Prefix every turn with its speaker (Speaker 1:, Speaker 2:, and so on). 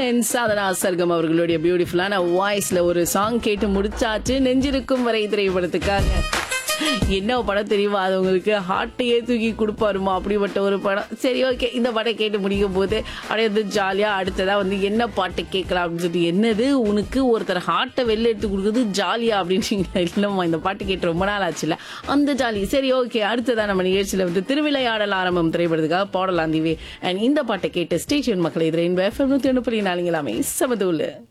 Speaker 1: and Sadhana சர்க்கம் அவர்களுடைய பியூட்டிஃபுல்லான வாய்ஸ்ல ஒரு சாங் கேட்டு முடிச்சாச்சு நெஞ்சிருக்கும் வரை திரைப்படத்துக்காக என்ன படம் தெரியுமா அது உங்களுக்கு ஹார்ட்டையே தூக்கி கொடுப்பாருமா அப்படிப்பட்ட ஒரு படம் சரி ஓகே இந்த படம் கேட்டு முடிக்கும் போது அப்படியே வந்து ஜாலியாக அடுத்ததா வந்து என்ன பாட்டு கேட்கலாம் அப்படின்னு சொல்லி என்னது உனக்கு ஒருத்தர் ஹார்ட்டை வெளில எடுத்து கொடுக்குறது ஜாலியா அப்படின்னு இல்லைம்மா இந்த பாட்டு கேட்டு ரொம்ப நாள் ஆச்சுல அந்த ஜாலி சரி ஓகே அடுத்ததா நம்ம நிகழ்ச்சியில் வந்து திருவிளையாடல் ஆரம்பம் திரைப்படத்துக்காக பாடலாம் தீவே அண்ட் இந்த பாட்டை கேட்டு ஸ்டேஷன் மக்களை எதிரே எஃப்எம் நூற்றி ஒன்று புள்ளி நாலுங்களாமே சமதூள்